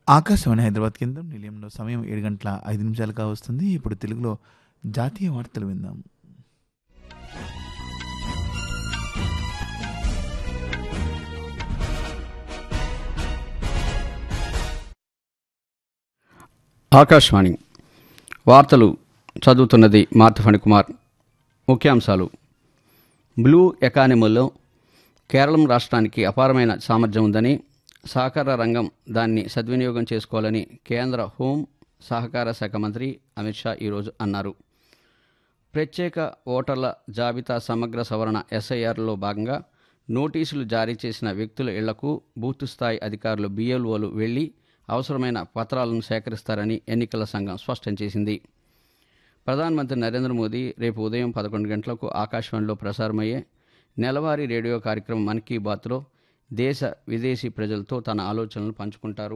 ఆకాశవాణి హైదరాబాద్ కేంద్రం నిలయంలో సమయం ఏడు గంటల ఐదు నిమిషాలుగా వస్తుంది ఇప్పుడు తెలుగులో జాతీయ వార్తలు విందాం ఆకాశవాణి వార్తలు చదువుతున్నది మార్తఫణి కుమార్ ముఖ్యాంశాలు బ్లూ ఎకానమీలో కేరళం రాష్ట్రానికి అపారమైన సామర్థ్యం ఉందని సహకార రంగం దాన్ని సద్వినియోగం చేసుకోవాలని కేంద్ర హోం సహకార శాఖ మంత్రి అమిత్ షా ఈరోజు అన్నారు ప్రత్యేక ఓటర్ల జాబితా సమగ్ర సవరణ ఎస్ఐఆర్లో భాగంగా నోటీసులు జారీ చేసిన వ్యక్తుల ఇళ్లకు బూత్ స్థాయి అధికారులు బిఎల్ఓలు వెళ్లి అవసరమైన పత్రాలను సేకరిస్తారని ఎన్నికల సంఘం స్పష్టం చేసింది ప్రధానమంత్రి నరేంద్ర మోదీ రేపు ఉదయం పదకొండు గంటలకు ఆకాశవాణిలో ప్రసారమయ్యే నెలవారీ రేడియో కార్యక్రమం మన్ కీ బాత్లో దేశ విదేశీ ప్రజలతో తన ఆలోచనలు పంచుకుంటారు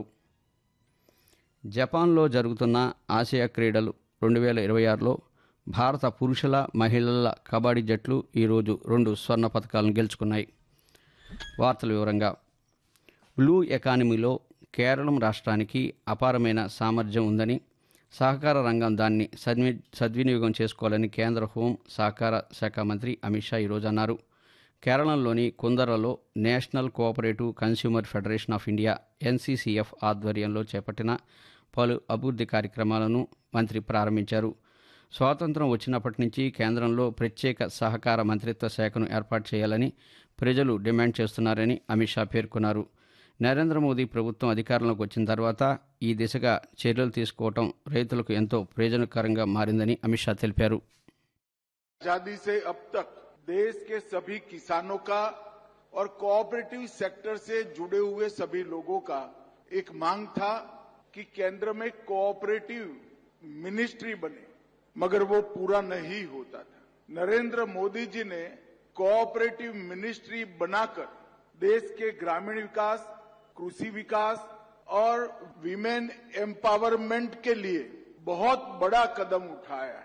జపాన్లో జరుగుతున్న ఆసియా క్రీడలు రెండు వేల ఇరవై ఆరులో భారత పురుషుల మహిళల కబడ్డీ జట్లు ఈరోజు రెండు స్వర్ణ పథకాలను గెలుచుకున్నాయి వార్తల వివరంగా బ్లూ ఎకానమీలో కేరళం రాష్ట్రానికి అపారమైన సామర్థ్యం ఉందని సహకార రంగం దాన్ని సద్వి సద్వినియోగం చేసుకోవాలని కేంద్ర హోం సహకార శాఖ మంత్రి అమిత్ షా ఈరోజు అన్నారు కేరళంలోని కుందరలో national cooperative consumer federation of India NCCF ఆధ్వర్యంలో చేపట్టిన పలు అభివృద్ధి కార్యక్రమాలను మంత్రి ప్రారంభించారు స్వాతంత్రం వచ్చినప్పటి నుంచి కేంద్రంలో ప్రత్యేక సహకార మంత్రిత్వ శాఖను ఏర్పాటు చేయాలని ప్రజలు డిమాండ్ చేస్తున్నారని అమిత్ షా పేర్కొన్నారు నరేంద్ర మోదీ ప్రభుత్వం అధికారంలోకి వచ్చిన తర్వాత ఈ దిశగా చర్యలు తీసుకోవటం రైతులకు ఎంతో ప్రయోజనకరంగా మారిందని అమిత్ షా తెలిపారు आजादी से अब तक देश के सभी किसानों का और कोऑपरेटिव सेक्टर से जुड़े हुए सभी लोगों का एक मांग था कि केंद्र में कोऑपरेटिव मिनिस्ट्री बने मगर वो पूरा नहीं होता था नरेंद्र मोदी जी ने कोऑपरेटिव मिनिस्ट्री बनाकर देश के ग्रामीण विकास कृषि विकास और विमेन एम्पावरमेंट के लिए बहुत बड़ा कदम उठाया है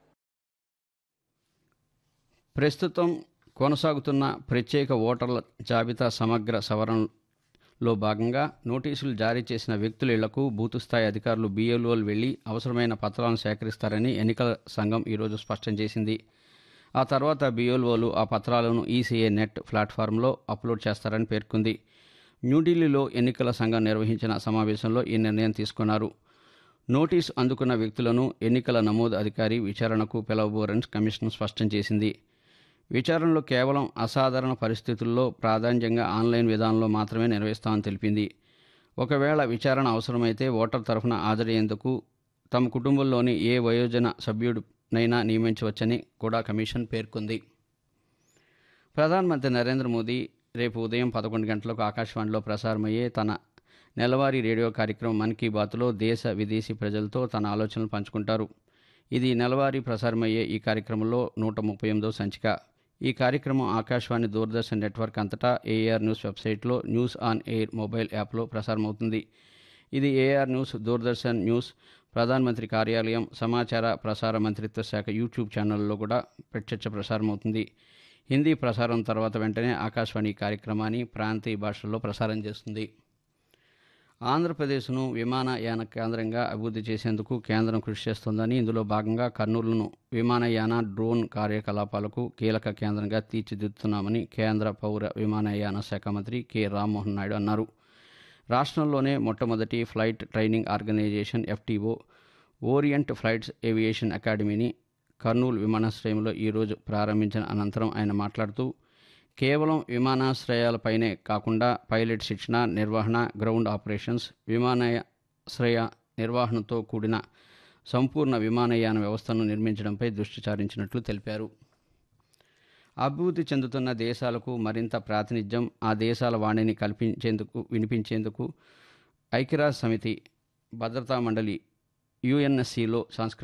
ప్రస్తుతం కొనసాగుతున్న ప్రత్యేక ఓటర్ల జాబితా సమగ్ర సవరణలో భాగంగా నోటీసులు జారీ చేసిన వ్యక్తుల ఇళ్లకు బూతు స్థాయి అధికారులు బిఎల్ఓలు వెళ్లి అవసరమైన పత్రాలను సేకరిస్తారని ఎన్నికల సంఘం ఈరోజు స్పష్టం చేసింది ఆ తర్వాత బిఎల్ఓలు ఆ పత్రాలను ఈసీఏ నెట్ ప్లాట్ఫారంలో అప్లోడ్ చేస్తారని పేర్కొంది న్యూఢిల్లీలో ఎన్నికల సంఘం నిర్వహించిన సమావేశంలో ఈ నిర్ణయం తీసుకున్నారు నోటీసు అందుకున్న వ్యక్తులను ఎన్నికల నమోదు అధికారి విచారణకు పిలవబోరని కమిషన్ స్పష్టం చేసింది విచారణలో కేవలం అసాధారణ పరిస్థితుల్లో ప్రాధాన్యంగా ఆన్లైన్ విధానంలో మాత్రమే నిర్వహిస్తామని తెలిపింది ఒకవేళ విచారణ అవసరమైతే ఓటర్ తరఫున హాజరయ్యేందుకు తమ కుటుంబంలోని ఏ వయోజన సభ్యుడినైనా నియమించవచ్చని కూడా కమిషన్ పేర్కొంది ప్రధానమంత్రి నరేంద్ర మోదీ రేపు ఉదయం పదకొండు గంటలకు ఆకాశవాణిలో ప్రసారమయ్యే తన నెలవారీ రేడియో కార్యక్రమం మన్ కీ బాత్లో దేశ విదేశీ ప్రజలతో తన ఆలోచనలు పంచుకుంటారు ఇది నెలవారీ ప్రసారమయ్యే ఈ కార్యక్రమంలో నూట ముప్పై ఎనిమిదో సంచిక ఈ కార్యక్రమం ఆకాశవాణి దూరదర్శన్ నెట్వర్క్ అంతటా ఏఆర్ న్యూస్ వెబ్సైట్లో న్యూస్ ఆన్ ఎయిర్ మొబైల్ యాప్లో ప్రసారమవుతుంది ఇది ఏఆర్ న్యూస్ దూరదర్శన్ న్యూస్ ప్రధానమంత్రి కార్యాలయం సమాచార ప్రసార మంత్రిత్వ శాఖ యూట్యూబ్ ఛానల్లో కూడా ప్రత్యక్ష ప్రసారం అవుతుంది హిందీ ప్రసారం తర్వాత వెంటనే ఆకాశవాణి ఈ కార్యక్రమాన్ని ప్రాంతీయ భాషల్లో ప్రసారం చేస్తుంది ఆంధ్రప్రదేశ్ను విమానయాన కేంద్రంగా అభివృద్ధి చేసేందుకు కేంద్రం కృషి చేస్తోందని ఇందులో భాగంగా కర్నూలును విమానయాన డ్రోన్ కార్యకలాపాలకు కీలక కేంద్రంగా తీర్చిదిద్దుతున్నామని కేంద్ర పౌర విమానయాన శాఖ మంత్రి కె రామ్మోహన్ నాయుడు అన్నారు రాష్ట్రంలోనే మొట్టమొదటి flight training organisation FTO orient flights aviation అకాడమీని కర్నూలు విమానాశ్రయంలో ఈరోజు ప్రారంభించిన అనంతరం ఆయన మాట్లాడుతూ కేవలం విమానాశ్రయాలపైనే కాకుండా పైలట్ శిక్షణ నిర్వహణ గ్రౌండ్ ఆపరేషన్స్ విమానాశ్రయ నిర్వహణతో కూడిన సంపూర్ణ విమానయాన వ్యవస్థను నిర్మించడంపై దృష్టి సారించినట్లు తెలిపారు అభివృద్ధి చెందుతున్న దేశాలకు మరింత ప్రాతినిధ్యం ఆ దేశాల వాణిని కల్పించేందుకు వినిపించేందుకు ఐక్యరాజ్య సమితి భద్రతా మండలి యుఎన్ఎస్సిలో సంస్కరణ